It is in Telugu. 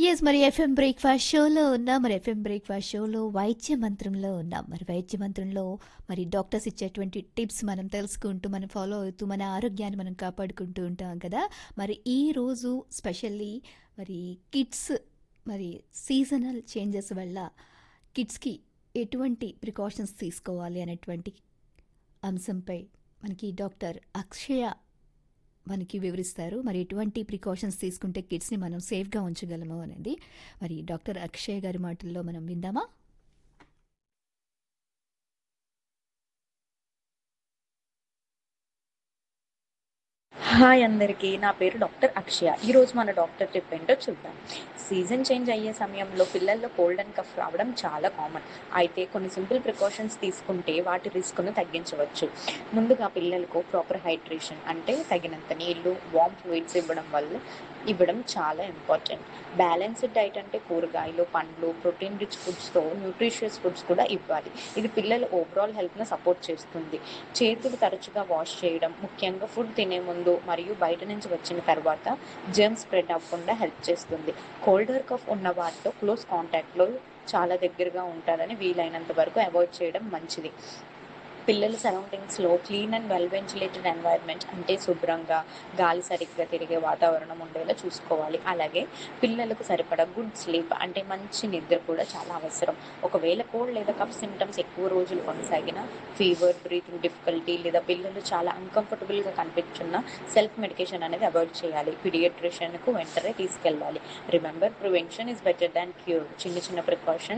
ఎస్ మరి ఎఫ్ఎం బ్రేక్ఫాస్ట్ షోలో ఉన్నాం మరి ఎఫ్ఎం బ్రేక్ఫాస్ట్ షోలో వైద్య మంత్రంలో ఉన్నాం మరి వైద్య మంత్రంలో మరి డాక్టర్స్ ఇచ్చేటువంటి టిప్స్ మనం తెలుసుకుంటూ మనం ఫాలో అవుతూ మన ఆరోగ్యాన్ని మనం కాపాడుకుంటూ ఉంటాం కదా మరి ఈ రోజు స్పెషల్లీ మరి కిడ్స్ మరి సీజనల్ చేంజెస్ వల్ల కిడ్స్కి ఎటువంటి ప్రికాషన్స్ తీసుకోవాలి అనేటువంటి అంశంపై మనకి డాక్టర్ అక్షయ మనకి వివరిస్తారు మరి ఎటువంటి ప్రికాషన్స్ తీసుకుంటే కిడ్స్ని మనం సేఫ్గా ఉంచగలము అనేది మరి డాక్టర్ అక్షయ్ గారి మాటల్లో మనం విందామా హాయ్ అందరికీ నా పేరు డాక్టర్ అక్షయ ఈ రోజు మన డాక్టర్ టిప్ ఏంటో చూద్దాం సీజన్ చేంజ్ అయ్యే సమయంలో పిల్లల్లో కోల్డ్ అండ్ కఫ్ రావడం చాలా కామన్ అయితే కొన్ని సింపుల్ ప్రికాషన్స్ తీసుకుంటే వాటి రిస్క్ను తగ్గించవచ్చు ముందుగా పిల్లలకు ప్రాపర్ హైడ్రేషన్ అంటే తగినంత నీళ్లు వామ్ ఫ్లూయిడ్స్ ఇవ్వడం వల్ల ఇవ్వడం చాలా ఇంపార్టెంట్ బ్యాలెన్స్డ్ డైట్ అంటే కూరగాయలు పండ్లు ప్రోటీన్ రిచ్ ఫుడ్స్తో న్యూట్రిషియస్ ఫుడ్స్ కూడా ఇవ్వాలి ఇది పిల్లల ఓవరాల్ హెల్త్ను సపోర్ట్ చేస్తుంది చేతులు తరచుగా వాష్ చేయడం ముఖ్యంగా ఫుడ్ తినే ముందు మరియు బయట నుంచి వచ్చిన తర్వాత జర్మ్ స్ప్రెడ్ అవ్వకుండా హెల్ప్ చేస్తుంది కోల్డర్ కఫ్ ఉన్న వారితో క్లోజ్ కాంటాక్ట్లో చాలా దగ్గరగా ఉంటారని వీలైనంత వరకు అవాయిడ్ చేయడం మంచిది పిల్లల సరౌండింగ్స్లో clean and well ventilated environment అంటే శుభ్రంగా గాలి సరిగ్గా తిరిగే వాతావరణం ఉండేలా చూసుకోవాలి అలాగే పిల్లలకు సరిపడా గుడ్ స్లీప్ అంటే మంచి నిద్ర కూడా చాలా అవసరం ఒకవేళ కోల్డ్ లేదా కఫ్ సిమ్టమ్స్ ఎక్కువ రోజులు కొనసాగిన ఫీవర్ బ్రీతింగ్ డిఫికల్టీ లేదా పిల్లలు చాలా అన్కంఫర్టబుల్గా కనిపించున్న సెల్ఫ్ మెడికేషన్ అనేది అవాయిడ్ చేయాలి పీడియాట్రిషియన్కు వెంటనే తీసుకెళ్ళాలి remember prevention is better than cure చిన్న చిన్న ప్రికాషన్